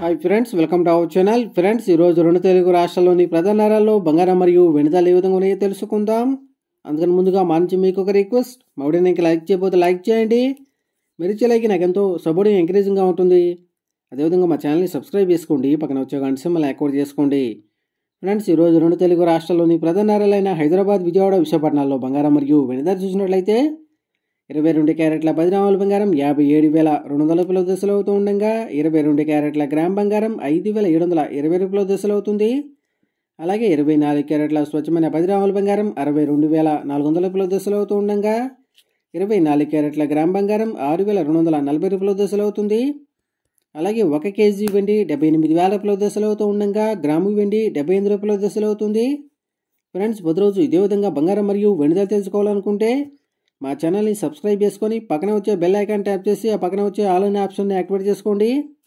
hi friends welcome to our channel friends ఈరోజు రెండు తెలుగు రాష్ట్రాల్లోని ప్రధాన నగరాల్లో బంగారం మరియు వెనుదల ఏ విధంగా ఉన్నాయో తెలుసుకుందాం అందుకని ముందుగా మా నుంచి మీకు ఒక రిక్వెస్ట్ మా వీడియోని ఇంకా లైక్ చేయకపోతే లైక్ చేయండి మీరు ఇచ్చే లైక్ నాకు ఎంతో సపోర్టింగ్ ఎంకరేజింగ్గా ఉంటుంది అదేవిధంగా మా ఛానల్ని సబ్స్క్రైబ్ చేసుకోండి పక్కన వచ్చే గంట సింబల్ యాక్టివేట్ చేసుకోండి ఫ్రెండ్స్ ఈరోజు రెండు తెలుగు రాష్ట్రాల్లోని ప్రధాన నగరాలైన హైదరాబాద్ విజయవాడ విశాఖపట్నాల్లో బంగారం మరియు వెనుదల చూసినట్లయితే ఇరవై రెండు క్యారెట్ల పది గ్రాముల బంగారం యాభై ఏడు వేల రెండు వందల రూపాయల దశలు అవుతూ ఉండగా ఇరవై రెండు క్యారెట్ల గ్రామ్ బంగారం ఐదు వేల ఏడు వందల ఇరవై రూపాయల దశలు అవుతుంది అలాగే ఇరవై నాలుగు క్యారెట్ల స్వచ్ఛమైన పది గ్రాముల బంగారం అరవై రెండు వేల నాలుగు వందల రూపాయల దశలు అవుతూ ఉండగా ఇరవై నాలుగు క్యారెట్ల గ్రామ్ బంగారం ఆరు వేల రెండు వందల నలభై రూపాయల దశలు అవుతుంది అలాగే ఒక కేజీ వెండి డెబ్బై ఎనిమిది వేల రూపాయల దశలు అవుతూ ఉండగా గ్రాము వెండి డెబ్బై ఎనిమిది రూపాయల దశలు అవుతుంది ఫ్రెండ్స్ ప్రతిరోజు ఇదే విధంగా బంగారం మరియు వెండిదలు తెలుసుకోవాలనుకుంటే మా ఛానల్ని సబ్స్క్రైబ్ చేసుకొని పక్కన వచ్చే బెల్ ఐకాన్ ట్యాప్ చేసి ఆ పక్కన వచ్చే ఆల్ అనే ఆప్షన్ని యాక్టివేట్ చేసుకోండి